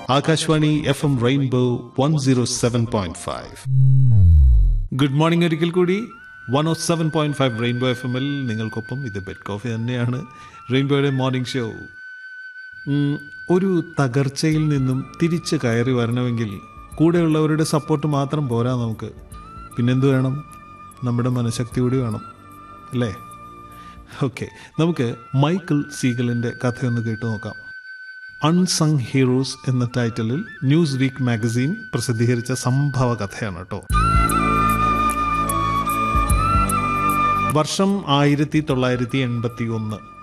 Akashvani F M rainbow one zero seven point five good morning ഒരിക്കൽ കൂടി one O seven point five rainbow F എമ്മിൽ നിങ്ങൾക്കൊപ്പം ഇത് bed coffee തന്നെയാണ് റെയിൻബോയുടെ morning show ഉം, ഒരു തകർച്ചയിൽ നിന്നും തിരിച്ച് കയറി വരണമെങ്കിൽ കൂടെയുള്ളവരുടെ സപ്പോർട്ട് മാത്രം പോരാ നമുക്ക് പിന്നെന്ത് വേണം നമ്മുടെ മനഃശക്തി കൂടി വേണം അല്ലേ ഓക്കെ നമുക്ക് മൈക്കിൾ സീഗലിൻ്റെ കഥയൊന്ന് കേട്ടു നോക്കാം അൺസങ് ഹീറോസ് എന്ന ടൈറ്റിലിൽ ന്യൂസ് വീക്ക് മാഗസീൻ പ്രസിദ്ധീകരിച്ച സംഭവ കഥയാണ് കേട്ടോ വർഷം ആയിരത്തി തൊള്ളായിരത്തി എൺപത്തി ഒന്ന്